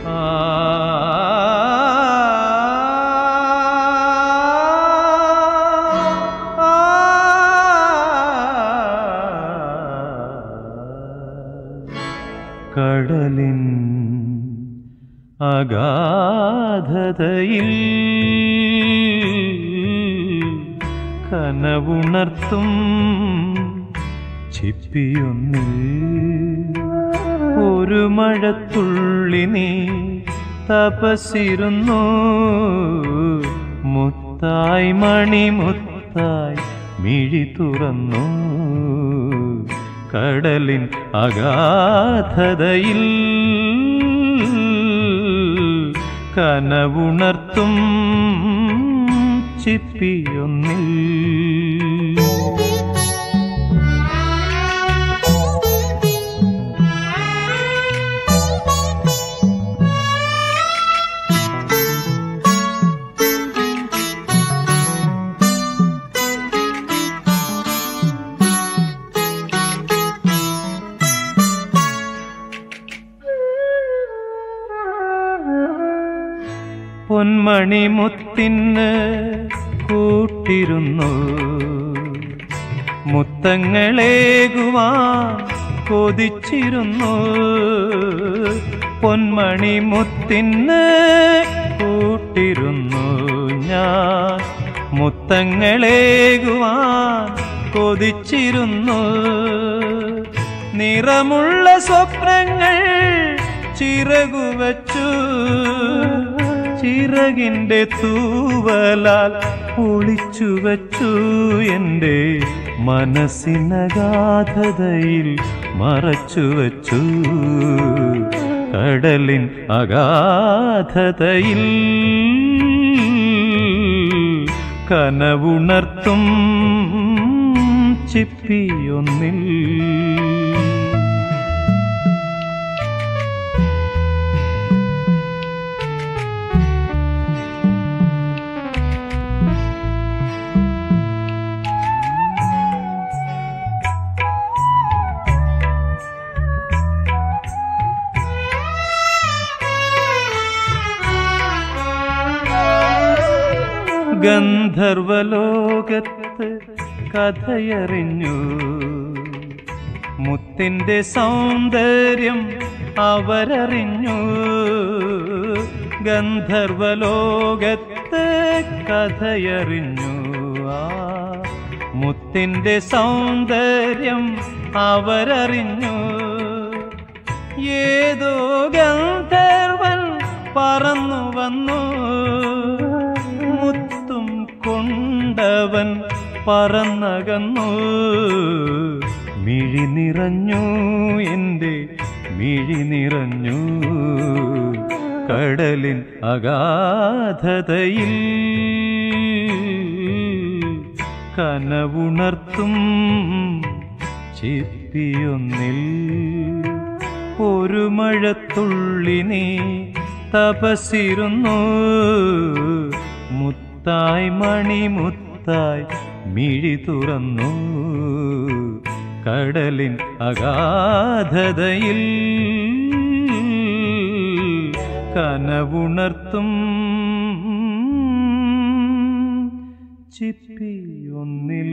കടലിൻ അഗാധതയിൽ കനവുണർത്തും ചിപ്പിയൊന്നിൽ ഒരു മഴത്തുള്ളി നീ തപസിരുന്നു മുത്തായി മണിമുത്തായി മിഴി തുറന്നു കടലിൻ അഗാധതയിൽ കനവുണർത്തും ചിപ്പിയൊന്നിൽ പൊന്മണി മുത്തിന് കൂട്ടിരുന്നു മുത്തങ്ങളേകുവാൻ കൊതിച്ചിരുന്നു പൊന്മണി മുത്തിന് കൂട്ടിരുന്നു ഞാൻ മുത്തങ്ങളേകുവാൻ കൊതിച്ചിരുന്നു നിറമുള്ള സ്വപ്നങ്ങൾ ചിറകുവച്ചു ചിറകിൻ്റെ തൂവലാൽ ഒളിച്ചു വച്ചു എൻ്റെ മനസ്സിനഗാധതയിൽ മറച്ചു വച്ചു കടലിൻ അഗാധതയിൽ കനവുണർത്തും ചിപ്പിയൊന്നിൽ ഗന്ധർവലോകത്ത് കഥയറിഞ്ഞു മുത്തിന്റെ സൗന്ദര്യം അവരറിഞ്ഞു ഗന്ധർവലോകത്ത് കഥയറിഞ്ഞു ആ മുത്തിന്റെ സൗന്ദര്യം അവരറിഞ്ഞു ഏതോ ഗന്ധർവൻ പറന്നു വന്നു മുത്തും കൊണ്ടവൻ പറന്നകന്നു മിഴി നിറഞ്ഞു എൻ്റെ മിഴി നിറഞ്ഞു കടലിൻ അഗാധതയിൽ കനവുണർത്തും ചിപ്പിയൊന്നിൽ ഒരു മഴത്തുള്ളി നീ തപസിരുന്നു മുത്തായി മണിമുത്തായി മിഴി തുറന്നു കടലിൻ അഗാധതയിൽ കനവുണർത്തും ചിപ്പിയൊന്നിൽ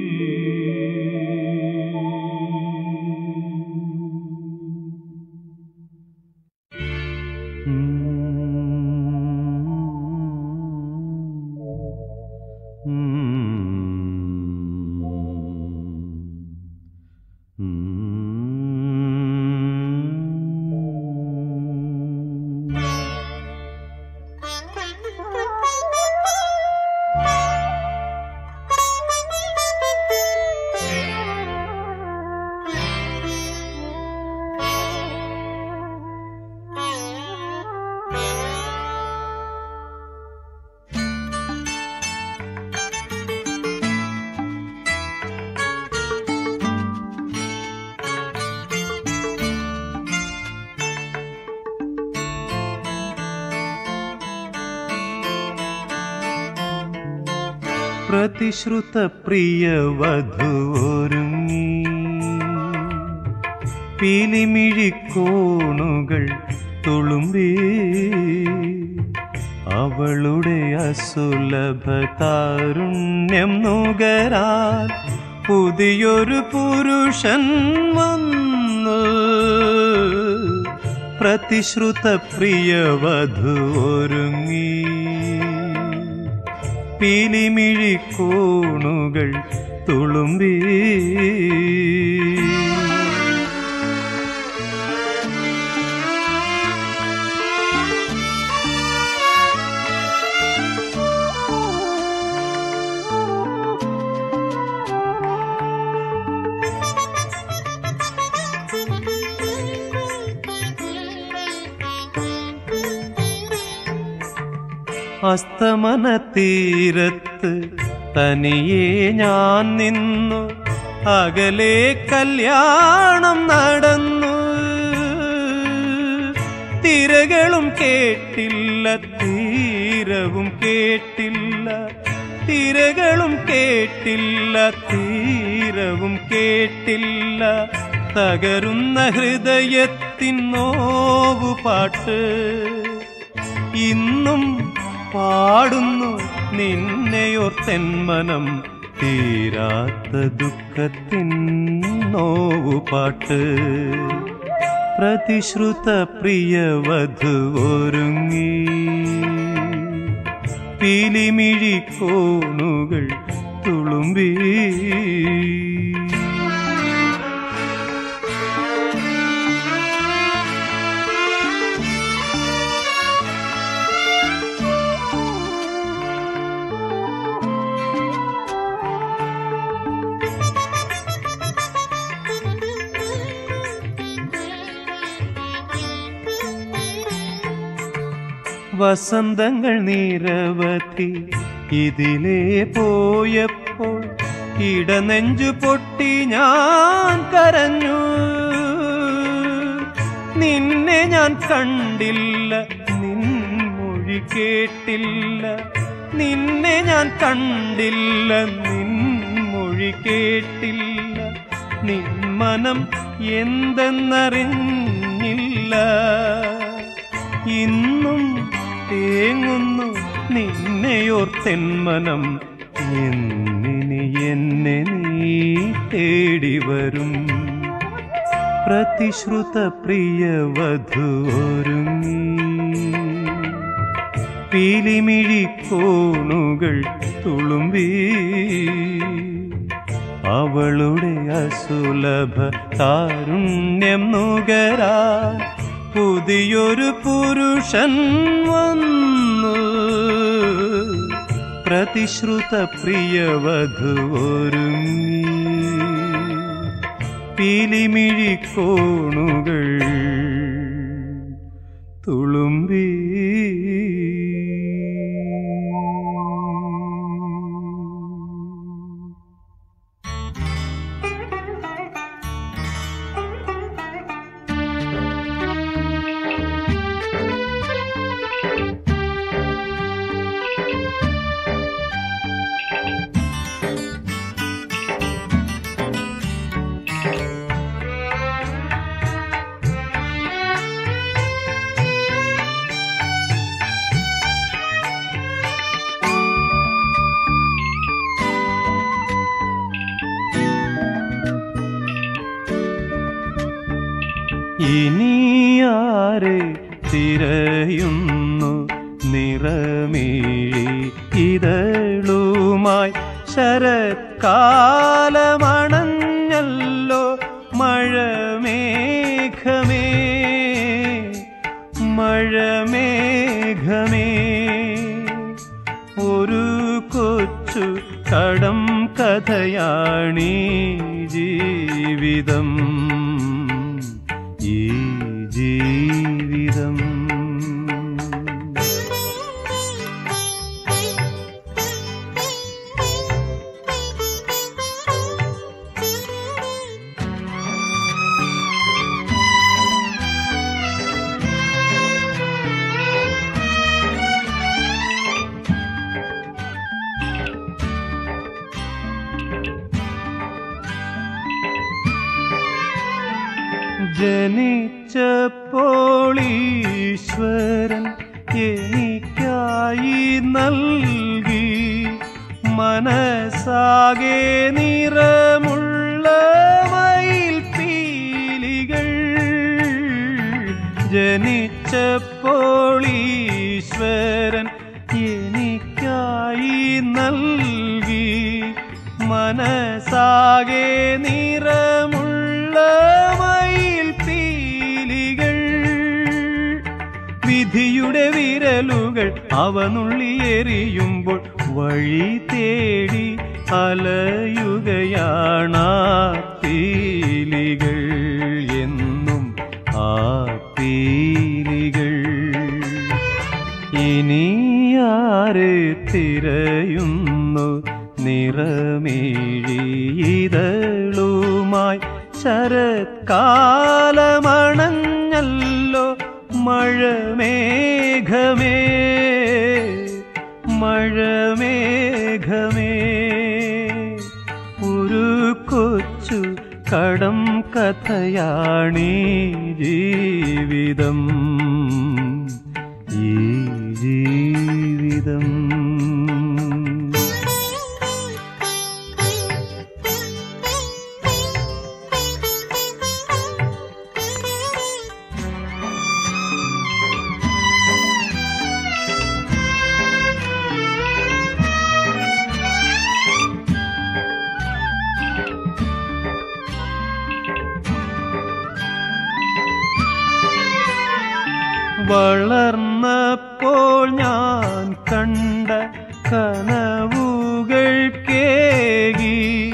പ്രതിശ്രുത പ്രിയ വധുവൊരുങ്ങി പീലിമിഴിക്കോണുകൾ തുളുമ്പി അവളുടെ അസുലഭ താരുണ്യം നുകരാൻ പുതിയൊരു പുരുഷൻ വന്നു പ്രതിശ്രുത പ്രിയവധു ഒരുങ്ങി പീലിമിഴി കോണുകൾ തുളുമ്പി അസ്തമന തീരത്ത് തനിയെ ഞാൻ നിന്നു അകലെ കല്യാണം നടന്നു തിരകളും കേട്ടില്ല തീരവും കേട്ടില്ല തിരകളും കേട്ടില്ല തീരവും കേട്ടില്ല തകരുന്ന ഹൃദയത്തിൻ നോവു പാട്ട് ഇന്നും പാടുന്നു നിന്നെയോർത്തെന്മനം തീരാത്ത ദുഃഖത്തിൻ നോവുപാട്ട് പ്രതിശ്രുത പ്രിയവധു ഒരുങ്ങി പീലിമിഴി കോണുകൾ തുളുമ്പി വസന്തങ്ങൾ നിരവധി ഇതിലേ പോയപ്പോൾ ഇടനെഞ്ചു പൊട്ടി ഞാൻ കരഞ്ഞു നിന്നെ ഞാൻ കണ്ടില്ല നിൻമൊഴി കേട്ടില്ല നിന്നെ ഞാൻ കണ്ടില്ല നിൻമൊഴി കേട്ടില്ല നിൻ മനം എന്തെന്നറിഞ്ഞില്ല ഇന്നും തേങ്ങുന്നു നിന്നെയോർത്തെന്മനം എന്നിനി എന്നെ നീ തേടി വരും പ്രതിശ്രുത പ്രിയവധു ഒരുങ്ങി പീലിമിഴി കോണുകൾ തുളുമ്പി അവളുടെ അസുലഭ താരുണ്യം നുകരാ പുതിയൊരു പുരുഷൻ വന്നു പ്രതിശ്രുത പ്രിയവധു ഒരുങ്ങി പീലിമിഴി കോണുകൾ തുളുമ്പി ഇനിയാരെ തിരയുന്നു നിറമീഴി ഇതളുമായി ശരത്കാലമണഞ്ഞല്ലോ മഴമേഘമേ മഴമേഘമേ ഒരു കൊച്ചു കടം കഥയാണീ ജീവിതം ഈ ജീവിതം ജനിച്ചപ്പോൾ ഈശ്വരൻ എനിക്കായി നൽകി മനസ്സാകെ നിറമുള്ള മയിൽപ്പീലികൾ ജനിച്ചപ്പോൾ ഈശ്വരൻ എനിക്കായി നൽകി മനസ്സാകെ നിറമുള്ള മയിൽപ്പീലികൾ വിധിയുടെ വിരലുകൾ അവനുള്ളിയെറിയുമ്പോൾ വഴി തേടി അലയുകയാണ് പീലികൾ എന്നും ആ പീലികൾ ഇനിയാരെ തിരയുന്നു നിറമേഴിതളുമായി ശരത്കാലമണഞ്ഞല്ലോ മഴമേഘമേ മഴമേഘമേ ഒരു കൊച്ചു കടം കഥയാണീ ജീവിതം ഈ ജീവിതം വളർന്നപ്പോൾ ഞാൻ കണ്ട കനവുകൾ കേകി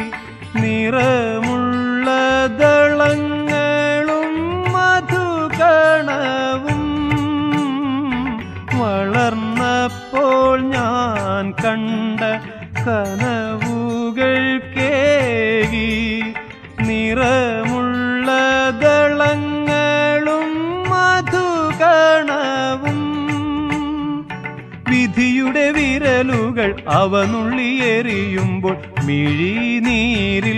നിറമുള്ള ദളങ്ങളും മധുകണവും വളർന്നപ്പോൾ ഞാൻ കണ്ട കനവുകൾ കേകി നിറമുള്ള ദളങ്ങളും മധുകണവും വിധിയുടെ വിരലുകൾ അവനുള്ളിയെറിയുമ്പോൾ മിഴിനീരിൽ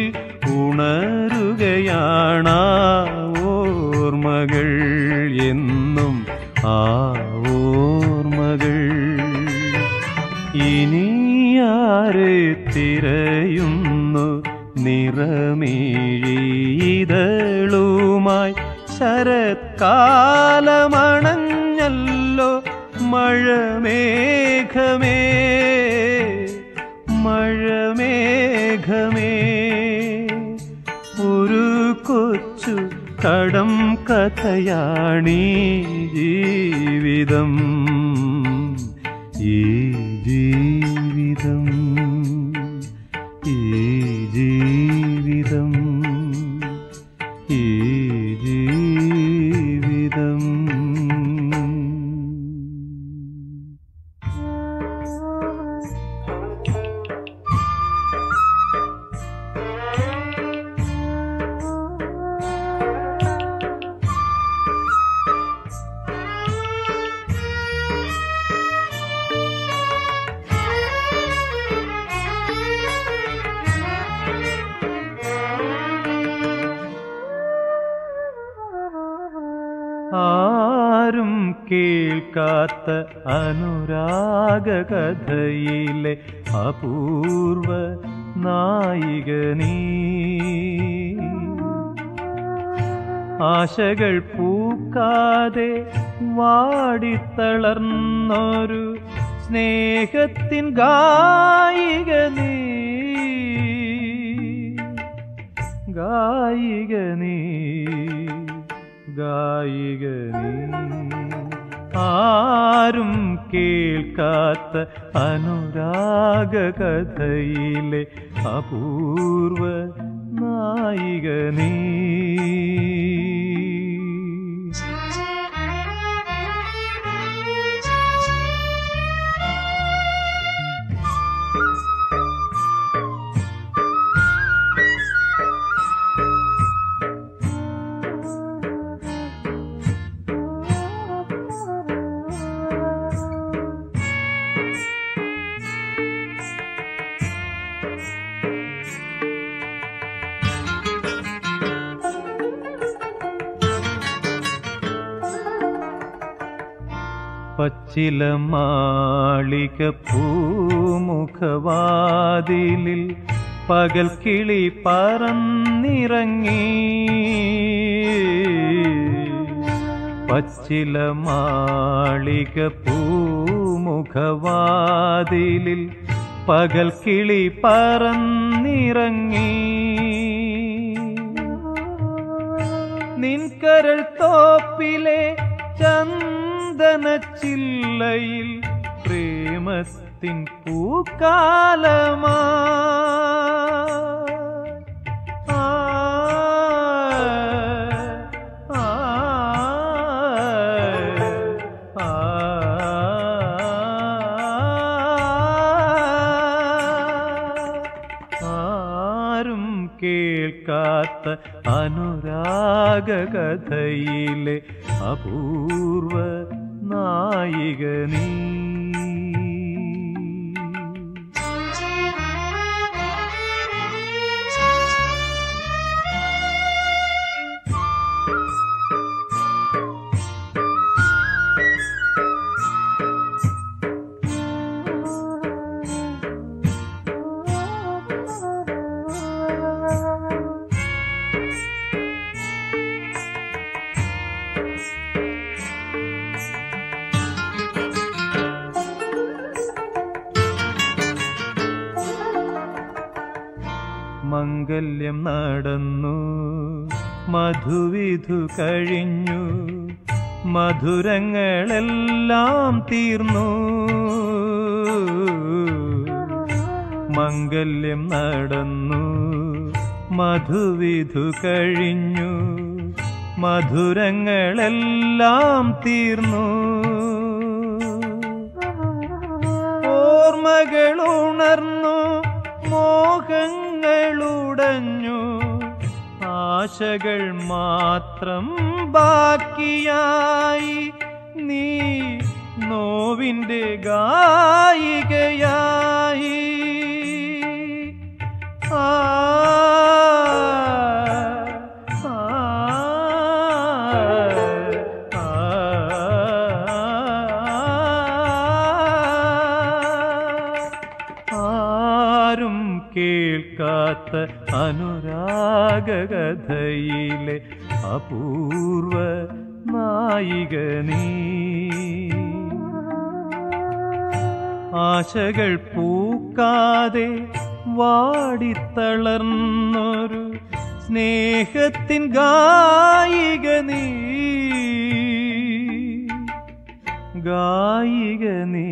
ഉണരുകയാണ് ഓർമ്മകൾ എന്നും ആ ഓർമ്മകൾ ഇനിയാരെ തിരയുന്നു നിറമേഴിതളുമായി ശരത്കാലമണഞ്ഞല്ലോ മഴമേഘമേ മഴമേഘമേ ഒരു കൊച്ചു കടം കഥയാണീ ജീവിതം ഈ ജീവിതം ഈ ജീവിതം ഈ ജീവിതം ആരും കേൾക്കാത്ത അനുരാഗ കഥയിലെ അപൂർവ നായിക നീ ആശകൾ പൂക്കാതെ വാടിത്തളർന്നൊരു സ്നേഹത്തിൻ ഗായിക നീ ഗായിക നീ ഗായിക നീ ആരും കേൾക്കാത്ത അനുരാഗ കഥയിലെ അപൂർവ നായിക നീ പച്ചില മാളിക പൂമുഖവാതിലിൽ പകൽ കിളി പറന്നിറങ്ങി പച്ചില മാളിക പൂമുഖവാതിലിൽ പകൽ കിളി പറന്നിറങ്ങി നിൻകരൾ തോപ്പിലെ ചന്ദന ചില്ലയിൽ പ്രേമത്തിൻ പൂക്കാലമാ ആ, ആ, ആ, ആരും കേൾക്കാത്ത അനുരാഗ കഥയിലെ അപൂർവ നായിക നീ മംഗല്യം നടന്നു മധുവിധു കഴിഞ്ഞു മധുരങ്ങളെല്ലാം തീർന്നു മംഗല്യം നടന്നു മധുവിധു കഴിഞ്ഞു മധുരങ്ങളെല്ലാം തീർന്നു ഓർമ്മകളുണർന്നു മോഹങ്ങളുടഞ്ഞു ആശകൾ മാത്രം ബാക്കിയായി നീ നോവിൻ്റെ ഗായികയായി ആ ആ, ആ, ആരും കേൾക്കാത്ത അനുരാഗകഥയിലെ അപൂർവ നായിക നീ ആശകൾ പൂക്കാതെ വാടിത്തളർന്നൊരു സ്നേഹത്തിൻ ഗായിക നീ ഗായിക നീ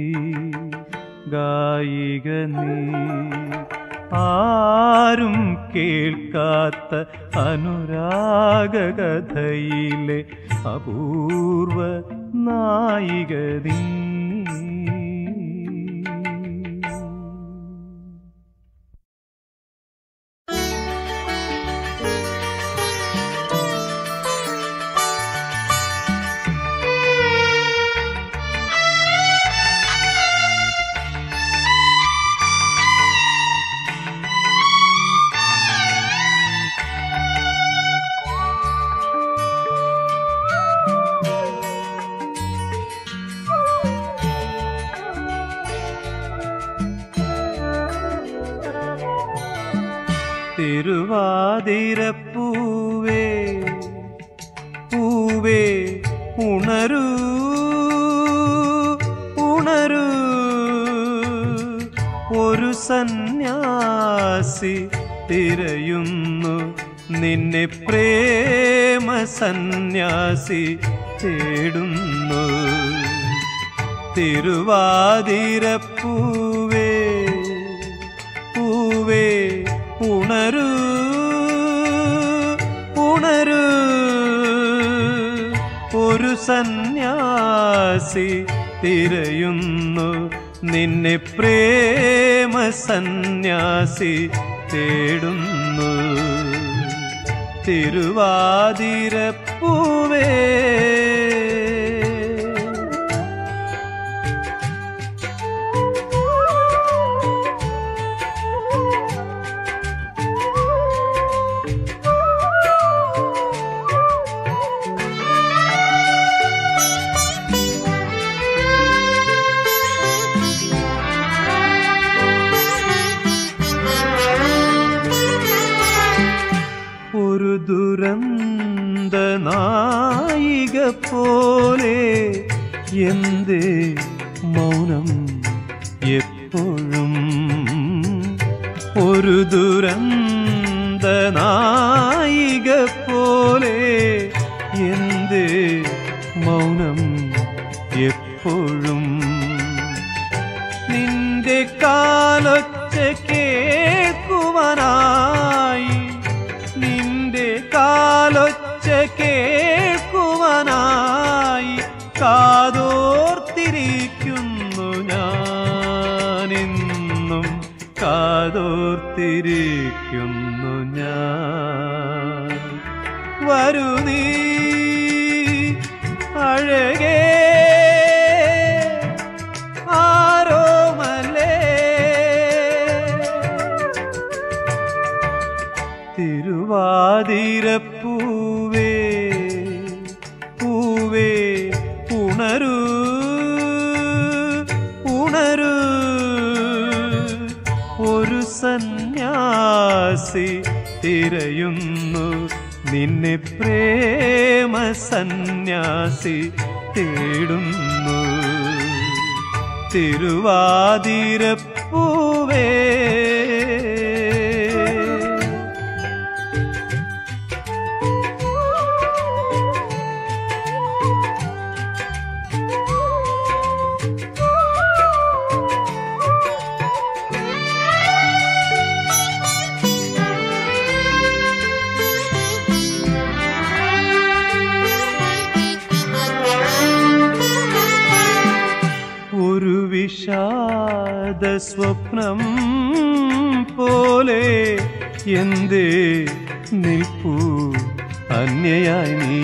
ഗായിക നീ ആരും കേൾക്കാത്ത അനുരാഗകഥയിലെ അപൂർവ നായിക നീ തിരുവാതിരപ്പൂവേ പൂവേ ഉണരൂ ഉണരൂ ഒരു സന്യാസി തിരയുന്നു നിന്നെ പ്രേമ സന്യാസി തേടുന്നു തിരുവാതിരപ്പൂവേ പൂവേ ഉണരൂ ഉണരൂ ഒരു സന്യാസി തിരയുന്നു നിന്നെ പ്രേമ സന്യാസി തേടുന്നു തിരുവാതിരപ്പൂവേ പോലെ എന്തേ മൗനം എപ്പോഴും ഒരു ദുരന്ത നായിക പോലെ എന്തേ മൗനം എപ്പോഴും നിന്റെ കാലൊച്ച കേൾക്കുവാനായി നിന്റെ കാലൊച്ച കേൾക്കുവാനായി കാതോർത്തിരിക്കുന്നു ഞാനെന്നും കാതോർത്തിരിക്കുന്നു ഞാൻ വരൂ നീ അഴകേ ആരോമലേ തിരുവാതിരപ്പൂവേ പൂവേ ഉണരൂ ഉണരൂ ഒരു സന്യാസി തിരയുന്നു നിന്നെ പ്രേമ സന്യാസി തേടുന്നു തിരുവാതിരപ്പൂവേ ഒരു വിഷാദ സ്വപ്നം പോലെ എന്തേ നിൽപ്പൂ അന്യയായി നീ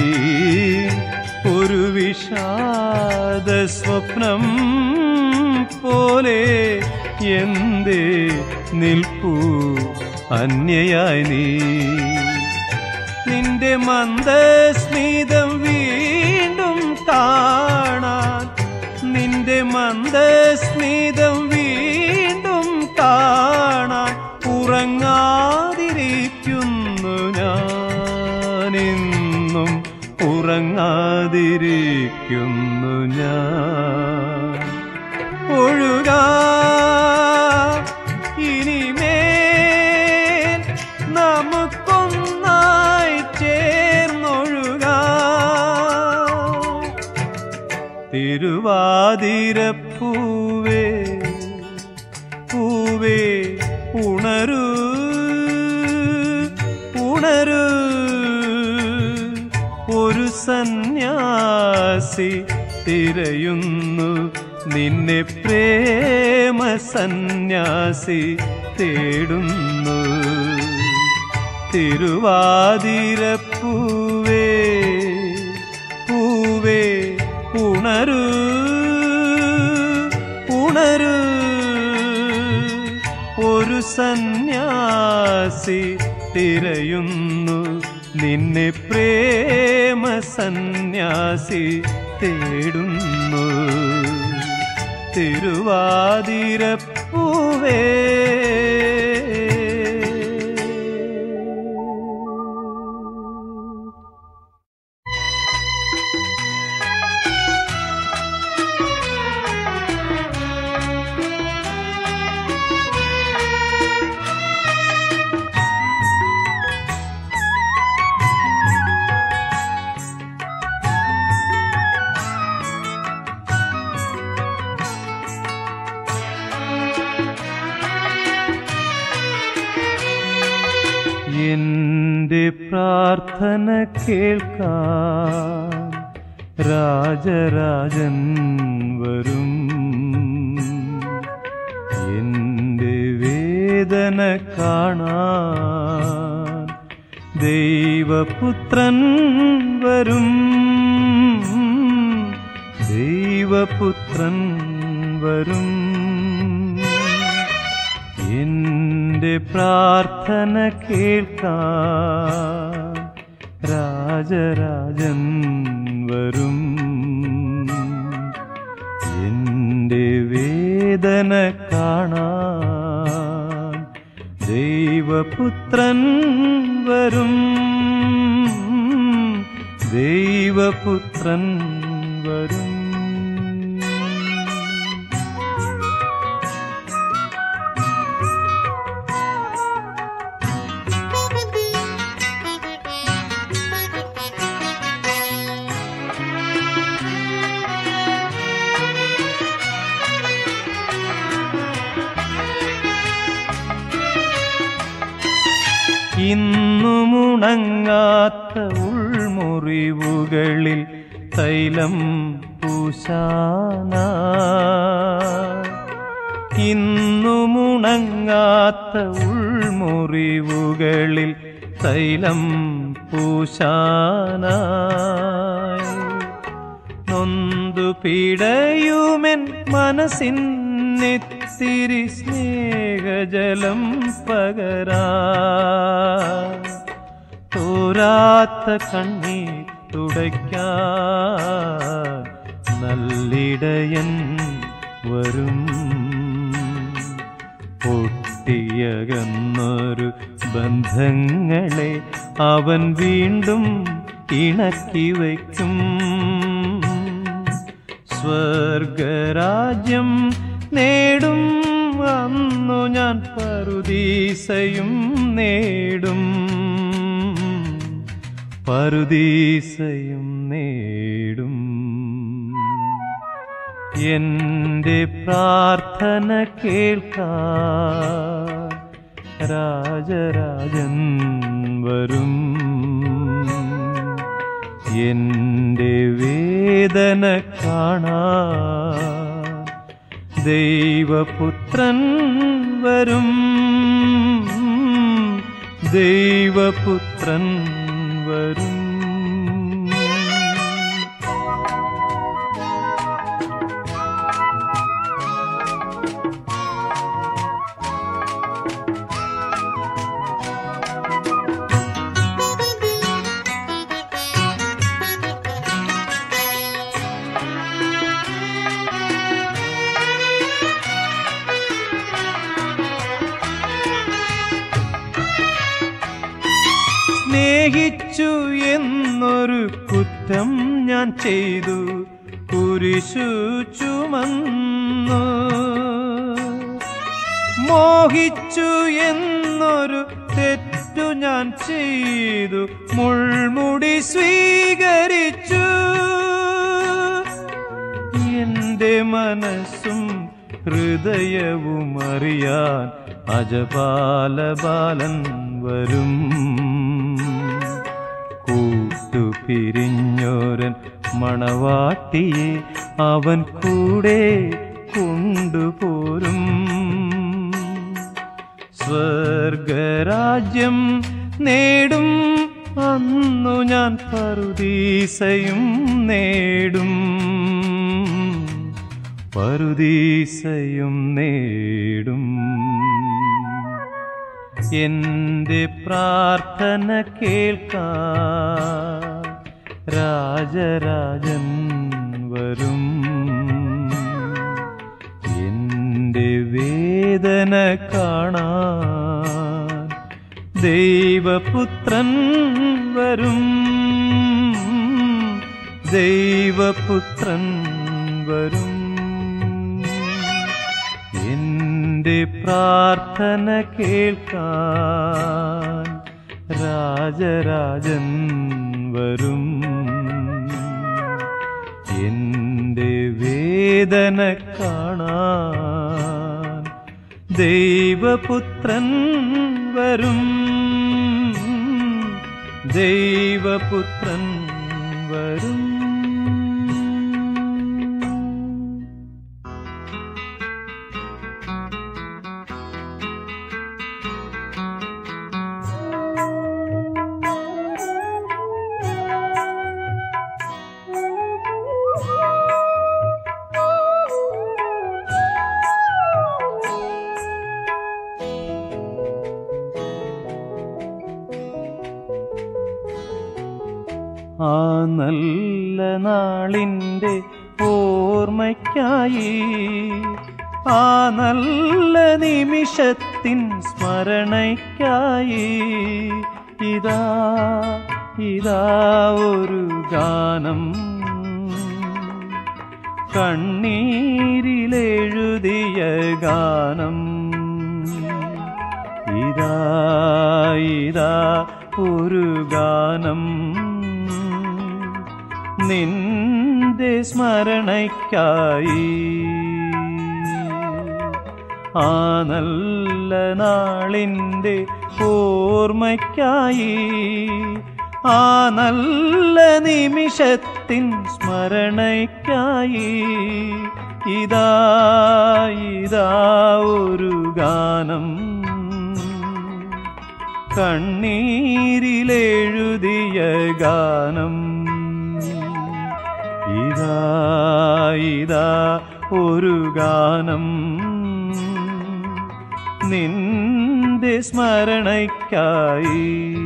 ഒരു വിഷാദ സ്വപ്നം പോലെ എന്തേ നിൽപ്പൂ അന്യയായി നീ നിന്റെ മന്ദസ്മിതം വീണ്ടും കാണാൻ നിന്റെ മന്ദസ്മിതം വീണ്ടും കാണാൻ ഉറങ്ങാതിരിക്കുന്നു ഞാനെന്നും ഉറങ്ങാതിരിക്കുന്നു ഞാൻ ഒഴുകാ ഇനിമേൽ നമുക്കൊന്നായി ചേർന്നൊഴുകാ തിരുവാതിരപ്പൂവേ പൂവേ ഉണരൂ ഉണരൂ ഒരു സന്യാസി തിരയുന്നു നിന്നെ പ്രേമ സന്യാസി തേടുന്നു തിരുവാതിരപ്പൂവേ പൂവേ ഉണരൂ ഉണരൂ ഒരു സന്യാസി തിരയുന്നു നിന്നെ പ്രേമ സന്യാസി തേടുന്നു തിരുവാതിരപ്പൂവേ എന്റെ പ്രാർത്ഥന കേൾക്കാൻ രാജരാജൻ വരും എന്റെ വേദന കാണാൻ ദൈവപുത്രൻ വരും ദൈവപുത്രൻ വരും എന്റെ പ്രാർത്ഥന കേൾക്കാൻ രാജരാജൻ വരും എന്റെ വേദന കാണാൻ ദൈവപുത്രൻ വരും ദൈവപുത്രൻ പുത്രൻ വരും ഇന്നുമുണങ്ങാത്ത ഉൾമുറിവുകളിൽ തൈലം പൂശാന ഇന്നുമുണങ്ങാത്ത ഉൾമുറിവുകളിൽ തൈലം പൂശാനായി നൊന്തു പിടയുമെൻ മനസ്സിനെത്തിരി സ്നേഹജലം പകരാ തോരാത്ത കണ്ണീർ തുടയ്ക്കാൻ നല്ലിടയൻ വരും പൊട്ടിയകന്നൊരു ബന്ധങ്ങളെ അവൻ വീണ്ടും ഇണക്കി വയ്ക്കും സ്വർഗരാജ്യം നേടും അന്നു ഞാൻ പറുദീസയും നേടും പറുദീസയും നേടും എന്റെ പ്രാർത്ഥന കേൾക്കാൻ രാജരാജൻ വരും എന്റെ വേദന കാണാൻ ദൈവപുത്രൻ വരും ദൈവപുത്രൻ വരും സ്നേഹിച്ചു എന്നൊരു കുറ്റം ഞാൻ ചെയ്തു കുരിശു ചുമന്നു മോഹിച്ചു എന്നൊരു തെറ്റു ഞാൻ ചെയ്തു മുൾമുടി സ്വീകരിച്ചു എന്റെ മനസ്സും ഹൃദയവും അറിയാൻ അജപാലബാലൻ വരും കൂട്ടുപിരിഞ്ഞോരൻ മണവാട്ടിയെ അവൻ കൂടെ കൊണ്ടുപോരും സ്വർഗരാജ്യം നേടും അന്നു ഞാൻ പറുദീസയും നേടും പറുദീസയും നേടും എന്റെ പ്രാർത്ഥന കേൾക്കാൻ രാജരാജൻ വരും എന്റെ വേദന കാണാൻ ദൈവപുത്രൻ വരും ദൈവപുത്രൻ വരും എന്റെ പ്രാർത്ഥന കേൾക്കാൻ രാജരാജൻ വരും എന്റെ വേദന കാണാൻ ദൈവപുത്രൻ വരും ദൈവപുത്രൻ വരും ആ നല്ല നാളിൻ്റെ ഓർമ്മയ്ക്കായി ആ നല്ല നിമിഷത്തിൻ സ്മരണയ്ക്കായി ഇതാ ഇതാ ഒരു ഗാനം കണ്ണീരിലെഴുതിയ ഗാനം ഇതാ ഇതാ ഒരു ഗാനം നിന്റെ സ്മരണയ്ക്കായി ആ നല്ല നാളിൻ്റെ ഓർമ്മയ്ക്കായി ആ നല്ല നിമിഷത്തിൻ സ്മരണയ്ക്കായി ഇതാ ഇതാ ഒരു ഗാനം കണ്ണീരിലെഴുതിയ ഗാനം ഇതാ ഇതാ ഒരു ഗാനം നിന്റെ സ്മരണയ്ക്കായി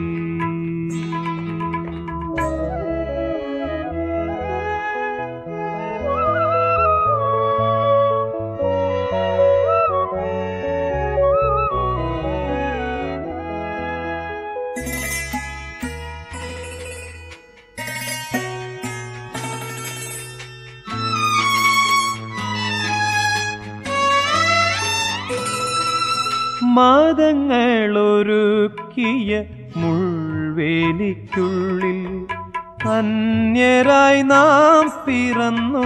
മാതങ്ങളൊരുക്കിയ മുൾവേലിക്കുള്ളിൽ അന്യരായി നാം പിറന്നു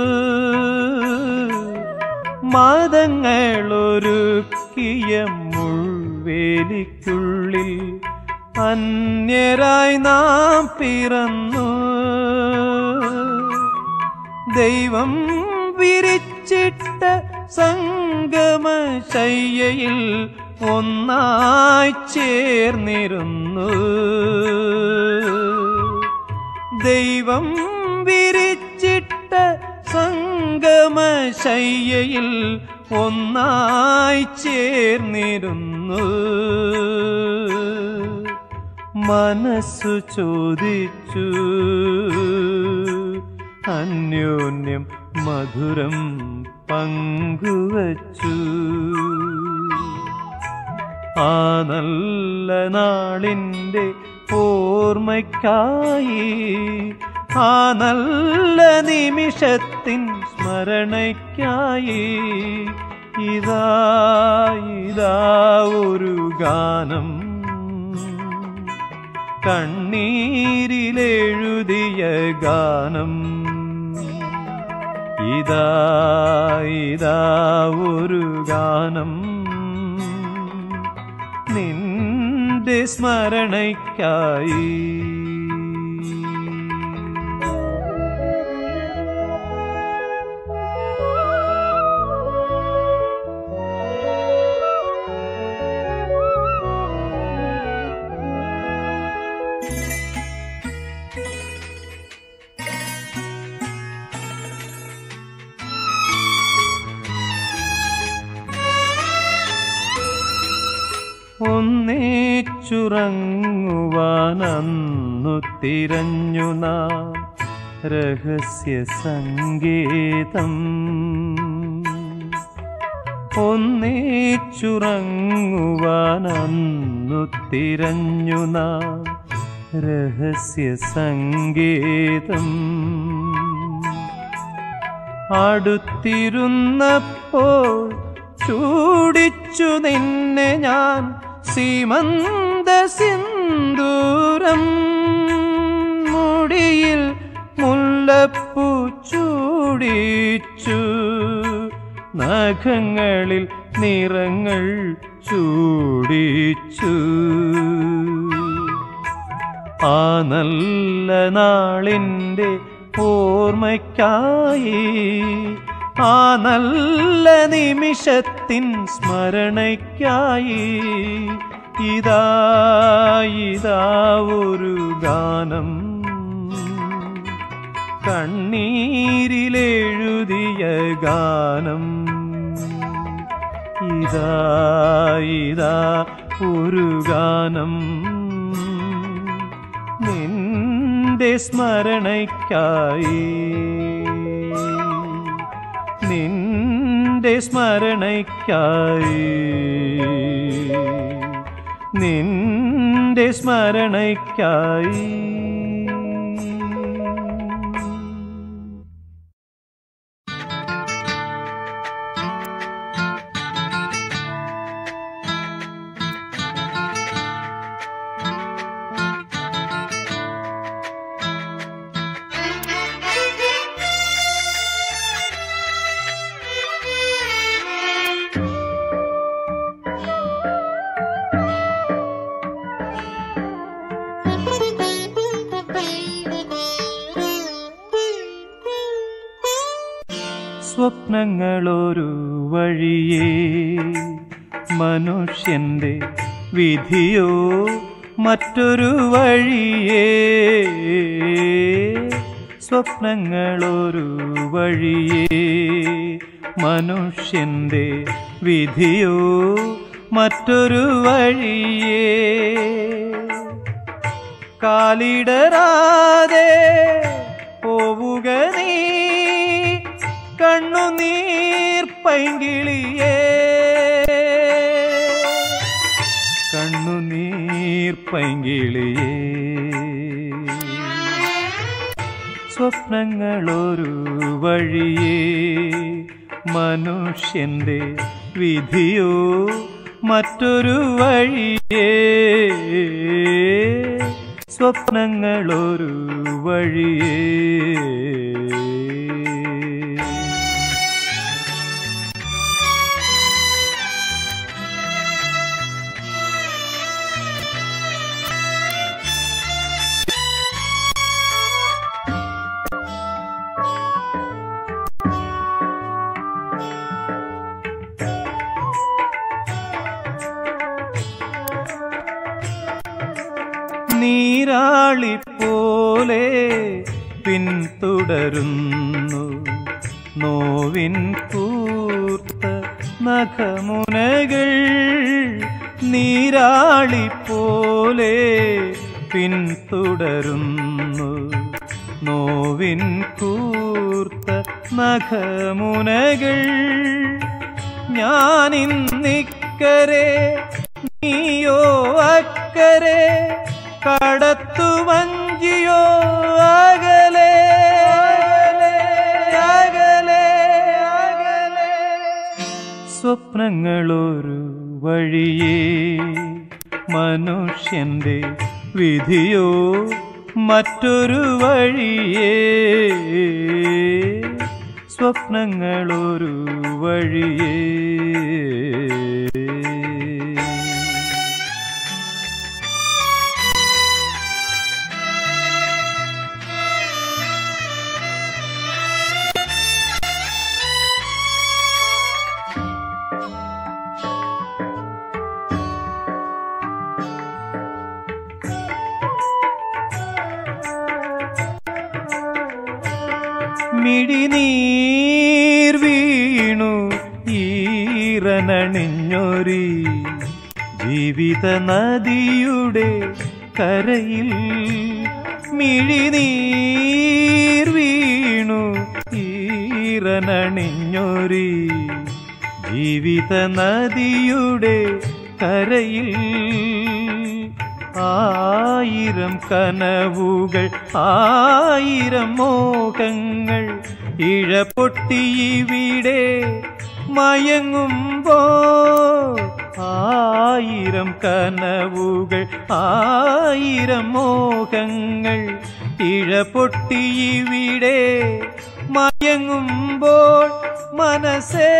മാതങ്ങളൊരുക്കിയ മുൾവേലിക്കുള്ളിൽ അന്യരായി നാം പിറന്നു ദൈവം വിരിച്ചിട്ട സംഗമശയ്യയിൽ ഒന്നായി ചേർന്നിരുന്നു ദൈവം വിരിച്ചിട്ട സംഗമശയ്യയിൽ ഒന്നായി ചേർന്നിരുന്നു മനസ്സു ചോദിച്ചു അന്യോന്യം മധുരം പങ്കുവച്ചു ആ നല്ല നാളിൻ്റെ ഓർമ്മയ്ക്കായി ആ നല്ല നിമിഷത്തിൻ സ്മരണയ്ക്കായി ഇതാ ഇതാ ഒരു ഗാനം കണ്ണീരിലെഴുതിയ ഗാനം ഇതാ ഇതാ ഒരു ഗാനം നിന്റെ സ്മരണയ്ക്കായി ഒന്നേച്ചുറങ്ങുവാനന്നു തിരഞ്ഞു നാം രഹസ്യ സംഗീതം ഒന്നേച്ചുറങ്ങുവാനന്നു തിരഞ്ഞു നാം രഹസ്യ സംഗീതം അടുത്തിരുന്നപ്പോൾ ചൂടിച്ചു നിന്നെ ഞാൻ സീമന്ത സിന്ദൂരം മുടിയിൽ മുല്ലപ്പൂ ചൂടിച്ചു നഖങ്ങളിൽ നിറങ്ങൾ ചൂടിച്ചു ആ നല്ല നാളിൻ്റെ ഓർമ്മയ്ക്കായി ആ നല്ല നിമിഷത്തിൻ സ്മരണയ്ക്കായി ഇതാ ഇതാ ഒരു ഗാനം കണ്ണീരിലെഴുതിയ ഗാനം ഇതാ ഇതാ ഒരു ഗാനം നിന്റെ സ്മരണയ്ക്കായി നിന്റെ സ്മരണയ്ക്കായി നിന്റെ സ്മരണയ്ക്കായി സ്വപ്നങ്ങളൊരു വഴിയേ മനുഷ്യന്റെ വിധിയോ മറ്റൊരു വഴിയേ സ്വപ്നങ്ങളൊരു വഴിയേ മനുഷ്യന്റെ വിധിയോ മറ്റൊരു വഴിയേ കാലിടരാതെ പോവുക നീ കണ്ണുനീർ പൈങ്കിളിയേ കണ്ണുനീർ പൈങ്കിളിയേ സ്വപ്നങ്ങളൊരു വഴിയേ മനുഷ്യന്റെ വിധിയോ മറ്റൊരു വഴിയേ സ്വപ്നങ്ങളൊരു വഴിയേ നീരാളി പോലെ പിന്തുടരുന്നു നോവിൻ കൂർത്ത നഖമുനകൾ നീരാളി പോലെ പിന്തുടരുന്നു നോവിൻ കൂർത്ത നഖമുനകൾ ഞാനിന്നിക്കരെ നീയോ അക്കരെ കടത്തു വഞ്ചിയോ അകലെ അകലെ അകലെ സ്വപ്നങ്ങളൊരു വഴിയേ മനുഷ്യന്റെ വിധിയോ മറ്റൊരു വഴിയേ സ്വപ്നങ്ങളൊരു വഴിയേ മിഴിനീർ വീണു ഈറനണിഞ്ഞൊരി ജീവിത നദിയുടെ കരയിൽ മിഴിനീർ വീണു ഈറനണിഞ്ഞൊരി ജീവിത നദിയുടെ കരയിൽ ആയിരം കനവുകൾ ആയിരം മോഹങ്ങൾ ഇഴ പൊട്ടിയിവിടെ മയങ്ങുമ്പോ ആയിരം കനവുകൾ ആയിരം മോഹങ്ങൾ ഇഴ പൊട്ടിയിവിടെ മയങ്ങുമ്പോൾ മനസ്സേ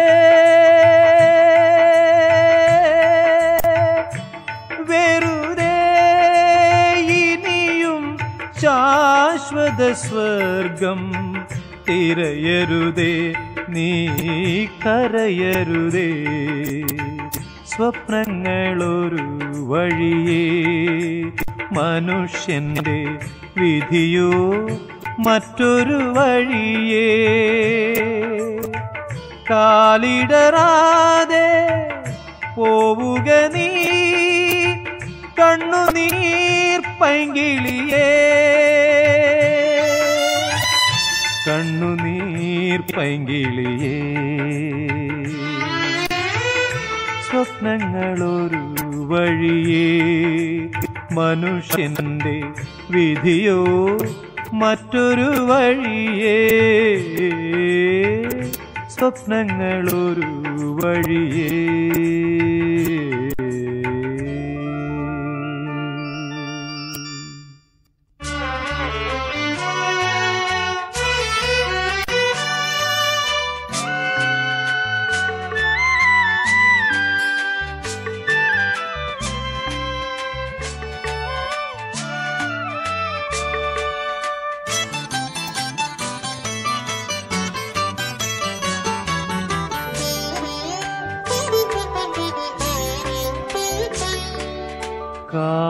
വെറുതെ ഇനിയും ശാശ്വത സ്വർഗം തിരയരുതേ നീ കരയരുതേ സ്വപ്നങ്ങളൊരു വഴിയേ മനുഷ്യന്റെ വിധിയോ മറ്റൊരു വഴിയേ കാലിടറാതെ പോവുക നീ കണ്ണുനീർ പൈങ്കിളിയേ കണ്ണുനീർ പൈങ്കിളിയേ സ്വപ്നങ്ങളൊരു വഴിയേ മനുഷ്യന്റെ വിധിയോ മറ്റൊരു വഴിയേ സ്വപ്നങ്ങളൊരു വഴിയേ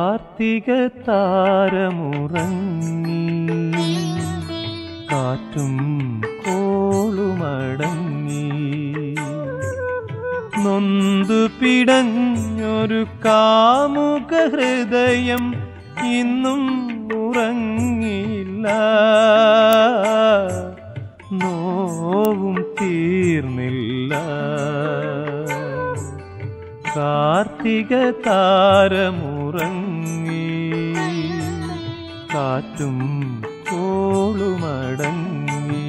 കാർത്തിക താരമുറങ്ങി കാറ്റും കോളുമടങ്ങി നൊന്തു പിടഞ്ഞൊരു കാമുക ഹൃദയം ഇന്നും ഉറങ്ങിയില്ല നോവും തീർന്നില്ല കാർത്തിക താരമുറങ്ങി കാറ്റും കോളുമടങ്ങി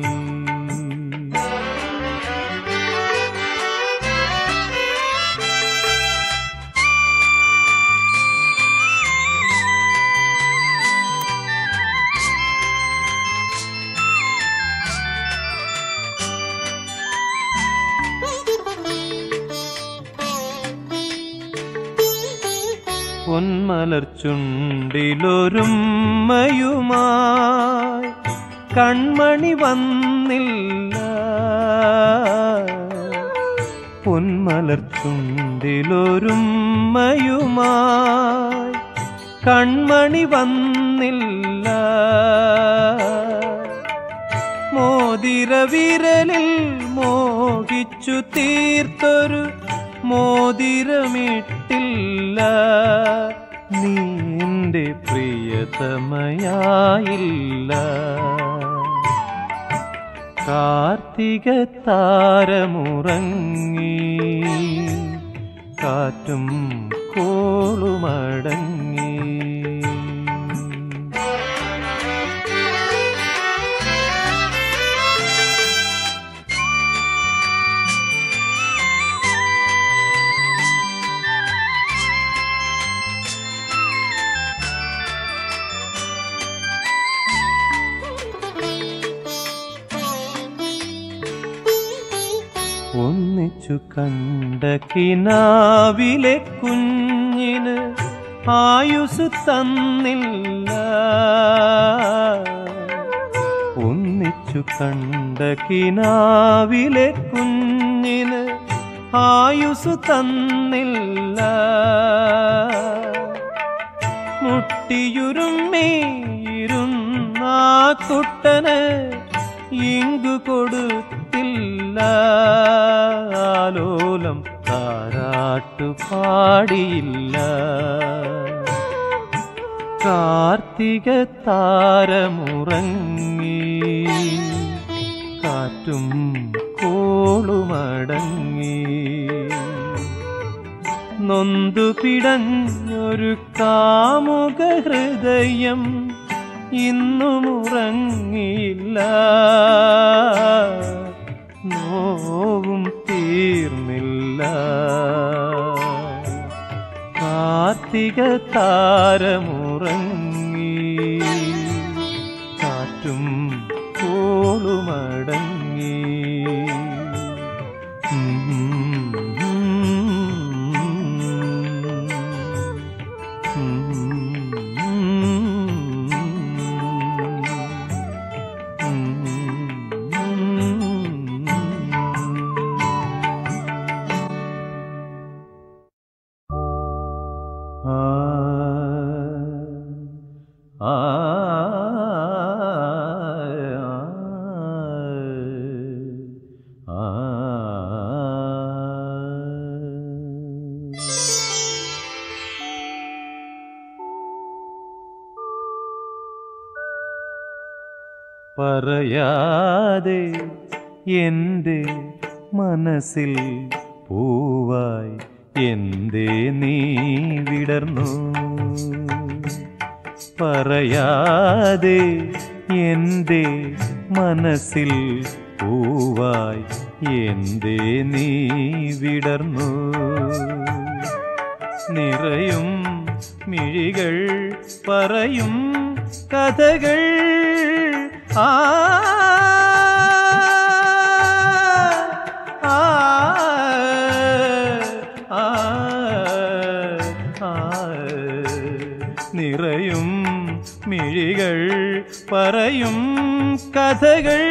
പൊന്മലർച്ചുണ്ടിലൊരുമ്മയുമായി കൺമണി വന്നില്ല പൊന്മലർച്ചുണ്ടിലൊരുമ്മയുമായി കൺമണി വന്നില്ല മോതിര വിരലിൽ മോഹിച്ചു തീർത്തൊരു മോതിരമിട്ടില്ല നീ എൻ്റെ പ്രിയതമയായില്ല കാർത്തിക താരമുറങ്ങി കാറ്റും കോളുമടങ്ങി ഒന്നിച്ചു കണ്ട കിനാവിലെ കുഞ്ഞിന് ആയുസ് തന്നില്ല ഒന്നിച്ചു കണ്ട കിനാവിലെ കുഞ്ഞിന് ആയുസ് തന്നില്ല മുട്ടിയുരുമ്മേയിരുന്ന കുട്ടന് ഇങ്കു കൊടുത്തില്ല ആലോലം താരാട്ടു പാടിയില്ല കാർത്തിക താരമുറങ്ങി കാറ്റും കോളുമടങ്ങി നൊന്തു പിടഞ്ഞൊരു കാമുക ഹൃദയം ഇന്നും ഉറങ്ങിയില്ല നോവും തീർന്നില്ല കാർത്തിക താരമുറങ്ങി കാറ്റും കോളുമടങ്ങി പറയാതെ എൻ്റെ മനസ്സിൽ പൂവായി എന്തേ നീ വിടർന്നു പറയാതെ എൻ്റെ മനസ്സിൽ പൂവായി എന്തേ നീ വിടർന്നു നിറയും മിഴികൾ പറയും കഥകൾ ആ ആ, ആ, ആ. നിറയും മിഴികൾ പറയും കഥകൾ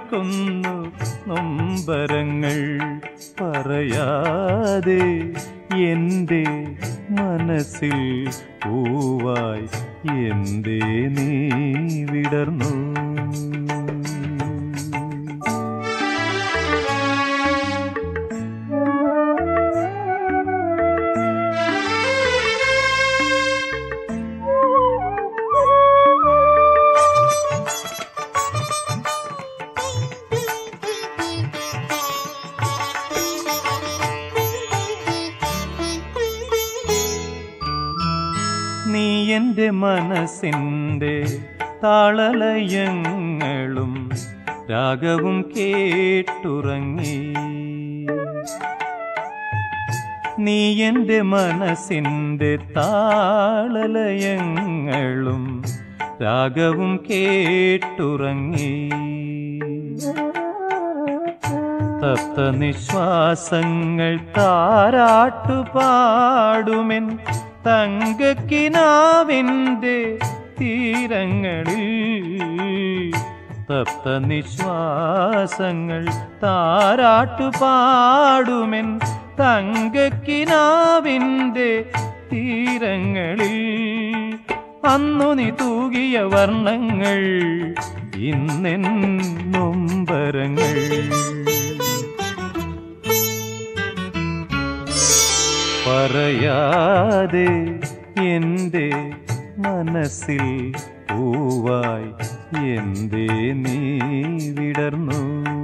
എനിക്കായൊരുക്കുന്നു നൊമ്പരങ്ങൾ പറയാതെ എൻ്റെ മനസ്സിൽ പൂവായി എന്തേ നീ വിടർന്നു നീ എൻ്റെ മനസ്സിൻ്റെ താളലയങ്ങളും രാഗവും കേട്ടുറങ്ങി നീ എൻ്റെ മനസ്സിൻ്റെ താളലയങ്ങളും രാഗവും കേട്ടുറങ്ങി തപ്ത നിശ്വാസങ്ങൾ താരാട്ടുപാടുമെൻ തങ്കക്കിനാവിൻ്റെ തീരങ്ങളിൽ തപ്ത നിശ്വാസങ്ങൾ താരാട്ടുപാടുമെൻ തങ്കക്കിനാവിൻ്റെ തീരങ്ങളിൽ അന്നു നീ തൂകിയ വർണ്ണങ്ങൾ ഇന്നെൻ നൊമ്പരങ്ങൾ പറയാതെ എൻ്റെ മനസ്സിൽ പൂവായി എന്തേ നീ വിടർന്നു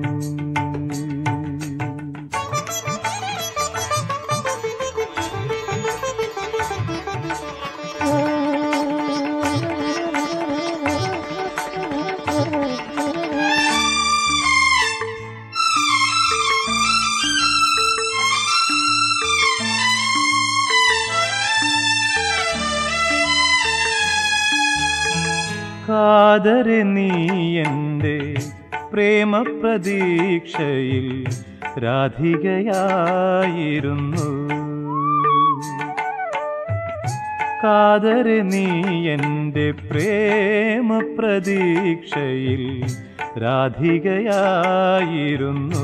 കാതരെ നീ എൻ്റെ പ്രേമപ്രതീക്ഷയിൽ രാധികയായിരുന്നു കാതരെ നീ എൻ്റെ പ്രേമപ്രതീക്ഷയിൽ രാധികയായിരുന്നു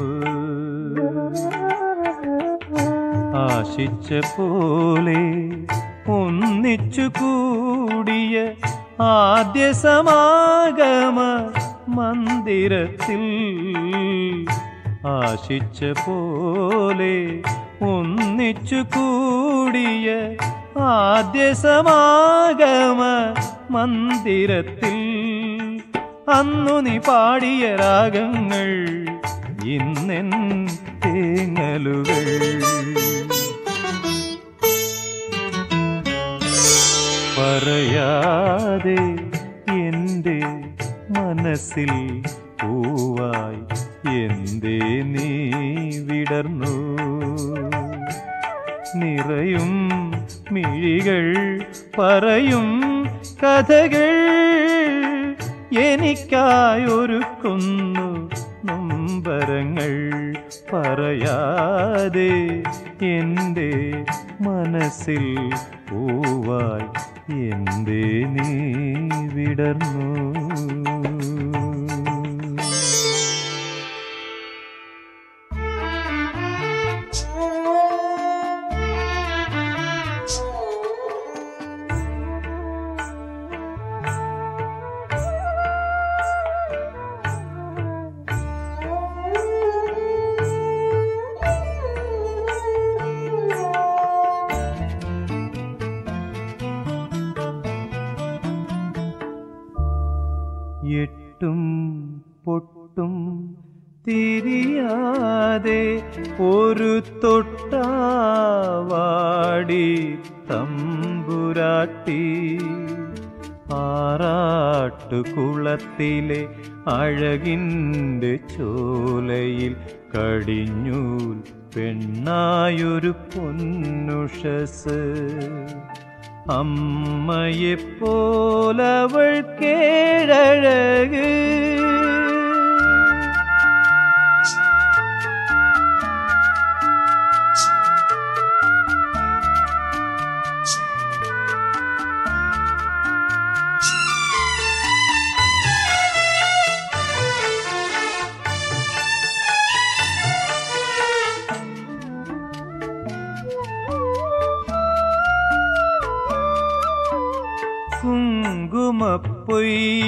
ആശിച്ച പോലെ ഒന്നിച്ചു കൂടിയ ആദ്യ സമാഗമ മന്ദിരത്തിൽ ആശിച്ച പോലെ ഒന്നിച്ചു കൂടിയ ആദ്യ സമാഗമ മന്ദിരത്തിൽ അന്നു നീ പാടിയ രാഗങ്ങൾ ഇന്നെൻ തേങ്ങലുകൾ പറയാതെ എൻ്റെ മനസ്സിൽ പൂവായി എന്തേ നീ വിടർന്നു നിറയും മിഴികൾ പറയും കഥകൾ എനിക്കായൊരുക്കുന്നു നൊമ്പരങ്ങൾ പറയാതെ എൻ്റെ മനസ്സിൽ പൂവായി എന്തേ നീ വിടർന്നു എട്ടും പൊട്ടും തിരിയാതെ ഒരു തൊട്ടാവാടി തമ്പുരാട്ടി ആറാട്ടുകുളത്തിലെ അഴകിൻ്റെ ചോലയിൽ കടിഞ്ഞൂൽ പെണ്ണായൊരു പൊന്നുഷസ് അമ്മയെപ്പോലവൾ കേഴഴക്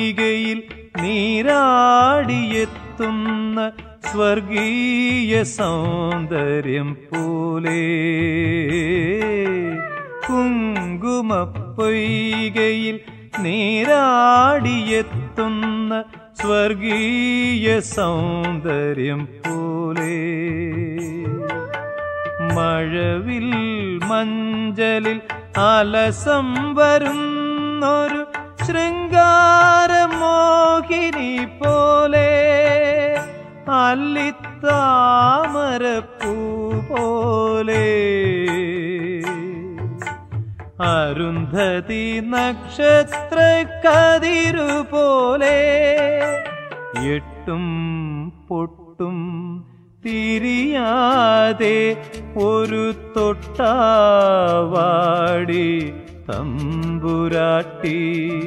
പൊയ്കയിൽ നീരാടിയെത്തുന്ന സ്വർഗീയ സൗന്ദര്യം പോലെ കുങ്കുമപ്പൊയ്കയിൽ നീരാടിയെത്തുന്ന സ്വർഗീയ സൗന്ദര്യം പോലെ മഴവിൽ മഞ്ചലിൽ അലസം വരുന്നൊരു ശൃംഗാരമോഹിനി പോലെ അല്ലിത്താമരപ്പൂ പോലെ അരുന്ധതി നക്ഷത്ര കതിരു പോലെ എട്ടും പൊട്ടും തിരിയാതെ ഒരു തൊട്ടാവാടി തമ്പുരാട്ടി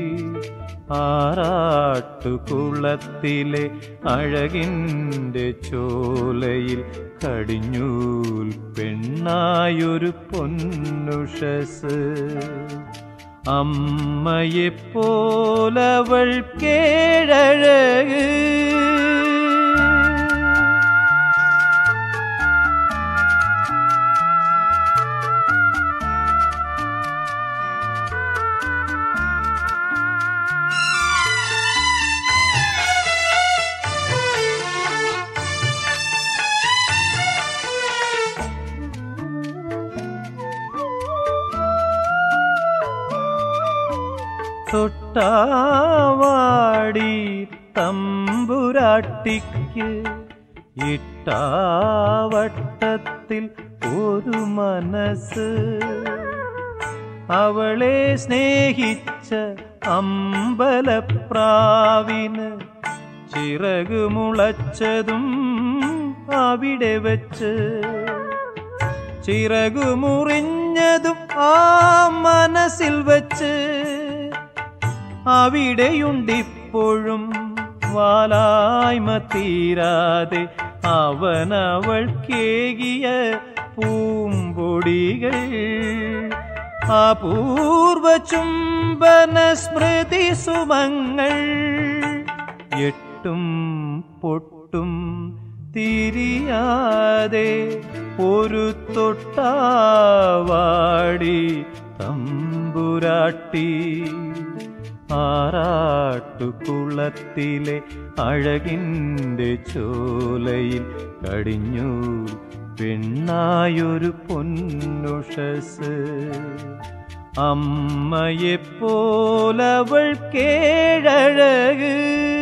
ആറാട്ടുകുളത്തിലെ അഴകിൻ്റെ ചോലയിൽ കടിഞ്ഞൂൽ പെണ്ണായൊരു പൊന്നുഷസ് അമ്മയെപ്പോലവൾ കേഴഴക് തൊട്ടാവാടി തമ്പുരാട്ടിക്ക് ഇട്ടാവട്ടത്തിൽ ഒരു മനസ്സ് അവളെ സ്നേഹിച്ച അമ്പലപ്രാവിന് ചിറകുമുളച്ചതും അവിടെ വച്ച് ചിറകുമുറിഞ്ഞതും ആ മനസ്സിൽ വച്ച് അവിടെയുണ്ടിപ്പോഴും വാലായ്മ തീരാതെ അവനവൾ കേകിയ പൂമ്പൊടികൾ അപൂർവ ചുംബന സ്മൃതി സുമങ്ങൾ എട്ടും പൊട്ടും തിരിയാതെ ഒരു തൊട്ടാവാടി തമ്പുരാട്ടി ആറാട്ടുകുളത്തിലെ അഴകിൻ്റെ ചോലയിൽ കടിഞ്ഞു പെണ്ണായൊരു പൊന്നുഷസ് അമ്മയെപ്പോലവൾ കേഴഴക്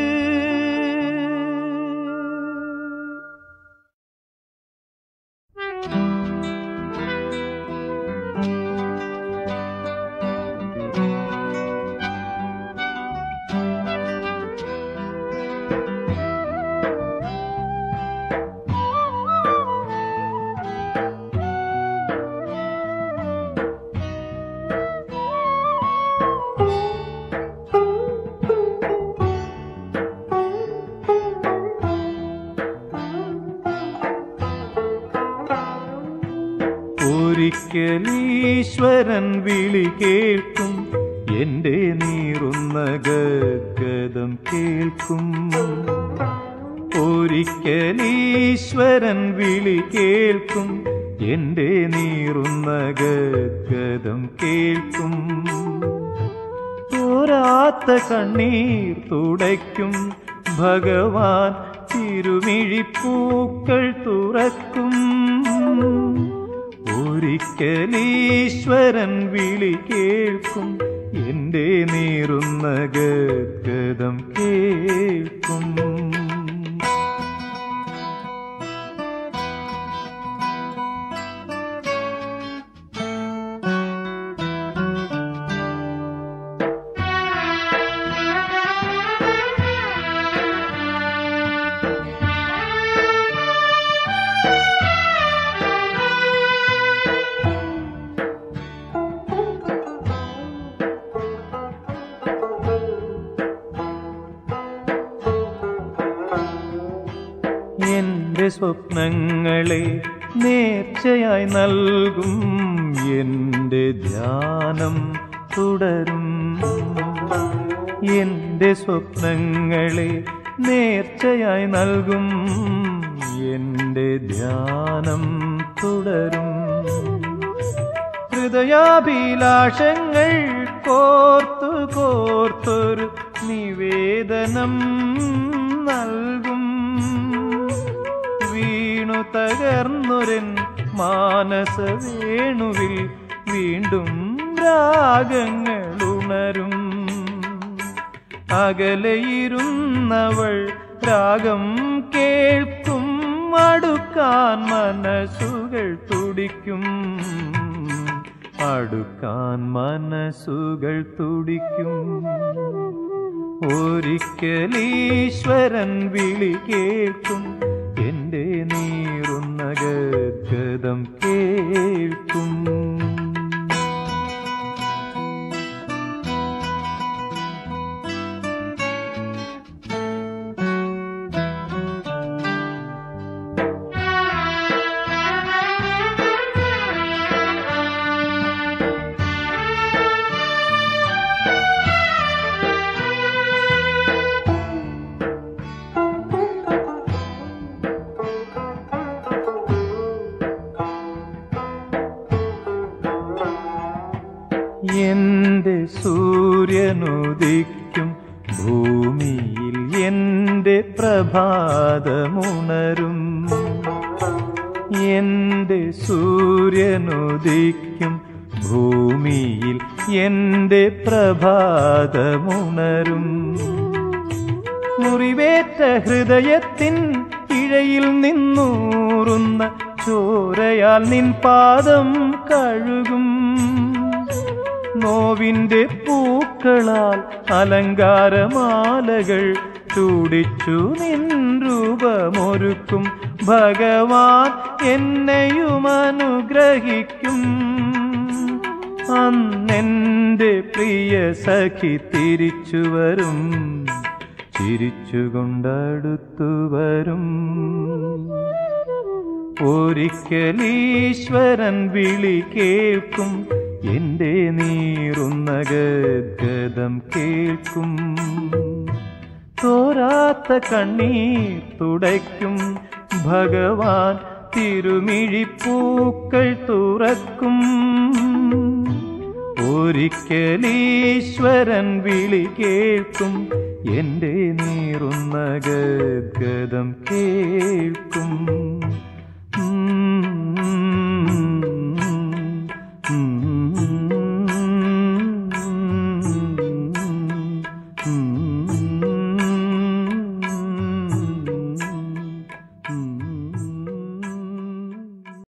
ഒരിക്കലീശ്വരൻ വിളി കേൾക്കും എന്റെ നീറുന്ന ഗദ്ഗതം കേൾക്കും ഒരിക്കലീശ്വരൻ വിളി കേൾക്കും എന്റെ നീറുന്ന ഗദ്ഗതം കേൾക്കും തോരാത്ത കണ്ണീർ തുടയ്ക്കും ഭഗവാൻ തിരുമിഴിപ്പൂക്കൾ തുറക്കും ഒരിക്കലീശ്വരൻ വിളി കേൾക്കും എന്റെ നീറുന്ന ഗദ്ഗതം കേൾക്കും എന്റെ സ്വപ്നങ്ങളെ നേർച്ചയായി നൽകും എന്റെ ധ്യാനം തുടരും എന്റെ എന്റെ സ്വപ്നങ്ങളെ നേർച്ചയായി നൽകും എന്റെ ധ്യാനം തുടരും ഹൃദയാഭിലാഷങ്ങൾ കോർത്തു കോർത്തൊരു നിവേദനം നൽകും വീണു തകർന്നൊരൻ മാനസ വേണുവിൽ വീണ്ടും രാഗങ്ങൾ ഉണരും അകലെയിരുന്നവൾ രാഗം കേൾക്കും അടുക്കാൻ മനസ്സുകൾ തുടിക്കും അടുക്കാൻ മനസ്സുകൾ തുടിക്കും ഒരിക്കലീശ്വരൻ വിളി കേൾക്കും എന്റെ നീറുന്ന ഗദ്ഗതം കേൾക്കും എന്റെ സൂര്യനുദിക്കും ഭൂമിയിൽ എന്റെ പ്രഭാതമുണരും എന്റെ സൂര്യനുദിക്കും ഭൂമിയിൽ എന്റെ പ്രഭാതമുണരും മുറിവേറ്റ ഹൃദയത്തിൻ ഇഴയിൽ നിന്നൂറുന്ന ചോരയാൽ നിൻ പാദം കഴുകും നോവിന്റെ പൂക്കളാൽ അലങ്കാരമാലകൾ ചൂടിച്ചു നിൻ രൂപമൊരുക്കും ഭഗവാൻ എന്നെയും അനുഗ്രഹിക്കും അന്നെന്റെ പ്രിയ സഖി തിരിച്ചു വരും ചിരിച്ചുകൊണ്ടടുത്തു വരും ഒരിക്കലീശ്വരൻ വിളി കേൾക്കും എന്റെ നീറുന്ന ഗദ്ഗതം കേൾക്കും തോരാത്ത കണ്ണീർ തുടയ്ക്കും ഭഗവാൻ തിരുമിഴിപ്പൂക്കൾ തുറക്കും ഒരിക്കലീശ്വരൻ വിളി കേൾക്കും എന്റെ നീറുന്ന ഗദ്ഗതം കേൾക്കും